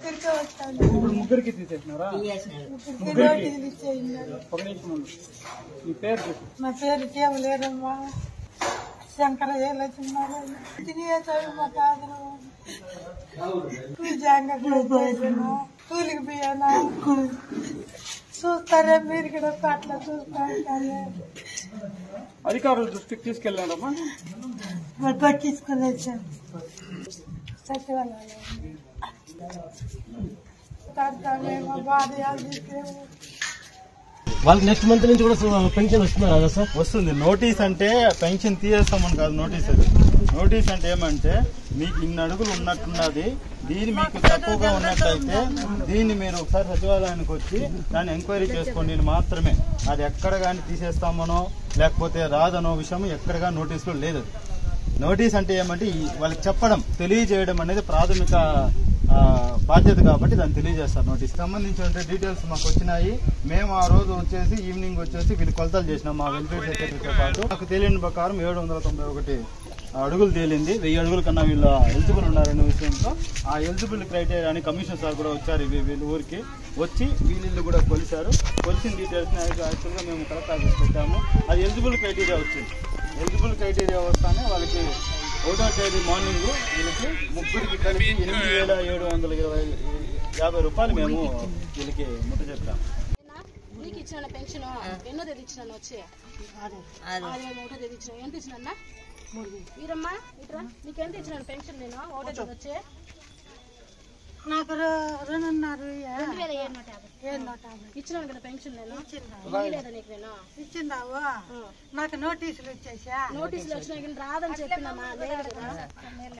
ముగ్గురికి వస్తాను ఇప్పుడు ముగ్గురికి తీసేసినారా ముగ్గురికి నోటీసులు ఇచ్చేయినారు ఒక నిమిషం ఉండు. మీ పేరు చెప్పు నా పేరు కేవలేరమ్మా శంకరయ్యలో చిన్నారు తినేసాడు మా తాతను నిజంగా పోయినా కూలికి పోయానా చూస్తారే మీరు కూడా అట్లా చూస్తా ఉంటారే అధికారుల దృష్టికి తీసుకెళ్ళారమ్మా మరి పట్టించుకుని వచ్చాను సచివాలయం తాతామేమో భార్య వాళ్ళకి నెక్స్ట్ మంత్ నుంచి కూడా పెన్షన్ వస్తున్నారు కదా సార్ వస్తుంది నోటీస్ అంటే పెన్షన్ తీసేస్తామని కాదు నోటీస్ అది నోటీస్ అంటే ఏమంటే మీకు ఇన్ని అడుగులు ఉన్నట్టున్నది దీని మీకు తక్కువగా ఉన్నట్టయితే దీన్ని మీరు ఒకసారి సచివాలయానికి వచ్చి దాన్ని ఎంక్వైరీ చేసుకోండి అని మాత్రమే అది ఎక్కడ కానీ తీసేస్తామనో లేకపోతే రాదనో విషయం ఎక్కడ కానీ నోటీసులో లేదు నోటీస్ అంటే ఏమంటే ఈ వాళ్ళకి చెప్పడం తెలియజేయడం అనేది ప్రాథమిక ఆ, బాధ్యత కాబట్టి దాన్ని తెలియజేస్తారు నోటీస్ సంబంధించిన డీటెయిల్స్ మాకు వచ్చినాయి మేము ఆ రోజు వచ్చేసి ఈవినింగ్ వచ్చేసి వీళ్ళు కొలతలు చేసినాం మా వెల్ఫేర్ సెక్రటరీతో పాటు నాకు తెలియని ప్రకారం ఏడు వందల తొంభై ఒకటి అడుగులు తేలింది వెయ్యి అడుగుల కన్నా వీళ్ళు ఎలిజిబుల్ ఉన్నారనే విషయంతో ఆ ఎలిజిబుల్ క్రైటీరియా అని కమిషన్ సార్ కూడా వచ్చారు వీ- వీళ్ళ ఊరికి వచ్చి వీళ్ళు కూడా కొలిచారు కొలిసిన డీటెయిల్స్ యాక్చువల్గా మేము కలెక్ట్ ఆఫీస్ పెట్టాము అది ఎలిజిబుల్ క్రైటీరియా వచ్చింది ఎలిజిబుల్ క్రైటీరియా వస్తానే వాళ్ళకి ఒకటో తేదీ మార్నింగ్ వీళ్ళకి ముగ్గురికి కలిపి ఎనిమిది వేల ఏడు వందల ఇరవై యాభై రూపాయలు మేము వీళ్ళకి ముట్ట చెప్పాము నీకు ఇచ్చిన పెన్షన్ ఎన్నో తేదీ ఇచ్చినాను వచ్చి ఆదివారం ఒకటో తేదీ ఇచ్చిన ఎంత ఇచ్చినా వీరమ్మా ఇట్రా నీకు ఎంత ఇచ్చినాను పెన్షన్ నేను ఒకటో తేదీ వచ్చి నాకు రెండున్నర రెండు వేల ఏడు నూట యాభై ఏం నూట యాభై ఇచ్చినాను కదా పెన్షన్ నేను లేదా నీకు నేను ఇచ్చిందావు నాకు నోటీసులు ఇచ్చేసా నోటీసులు వచ్చినా కానీ రాదని చెప్పినమ్మా లేదు కదా